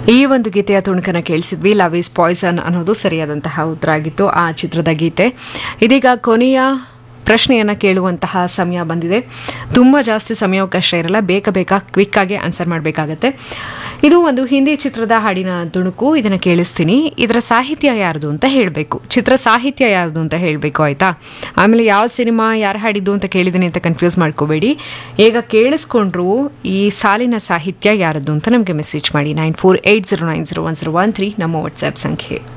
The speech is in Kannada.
ಈ ಒಂದು ಗೀತೆಯ ತುಣುಕನ ಕೇಳಿಸಿದ್ವಿ ಲವ್ ಈಸ್ ಪಾಯ್ಸನ್ ಅನ್ನೋದು ಸರಿಯಾದಂತಹ ಉತ್ತರ ಆಗಿತ್ತು ಆ ಚಿತ್ರದ ಗೀತೆ ಇದೀಗ ಕೊನೆಯ ಪ್ರಶ್ನೆಯನ್ನು ಕೇಳುವಂತಹ ಸಮಯ ಬಂದಿದೆ ತುಂಬ ಜಾಸ್ತಿ ಸಮಯಾವಕಾಶ ಇರಲ್ಲ ಬೇಗ ಬೇಗ ಕ್ವಿಕ್ ಆಗಿ ಆನ್ಸರ್ ಮಾಡಬೇಕಾಗತ್ತೆ ಇದು ಒಂದು ಹಿಂದಿ ಚಿತ್ರದ ಹಾಡಿನ ತುಣುಕು ಇದನ್ನು ಕೇಳಿಸ್ತೀನಿ ಇದರ ಸಾಹಿತ್ಯ ಯಾರ್ದು ಅಂತ ಹೇಳಬೇಕು ಚಿತ್ರ ಸಾಹಿತ್ಯ ಯಾರ್ದು ಅಂತ ಹೇಳಬೇಕು ಆಯ್ತಾ ಆಮೇಲೆ ಯಾವ ಸಿನಿಮಾ ಯಾರು ಹಾಡಿದ್ದು ಅಂತ ಕೇಳಿದ್ದೀನಿ ಅಂತ ಕನ್ಫ್ಯೂಸ್ ಮಾಡ್ಕೋಬೇಡಿ ಈಗ ಕೇಳಿಸ್ಕೊಂಡ್ರು ಈ ಸಾಲಿನ ಸಾಹಿತ್ಯ ಯಾರದ್ದು ಅಂತ ನಮಗೆ ಮೆಸೇಜ್ ಮಾಡಿ nine four eight zero nine zero one zero one three ನಮ್ಮ ವಾಟ್ಸ್ಆ್ಯಪ್ ಸಂಖ್ಯೆ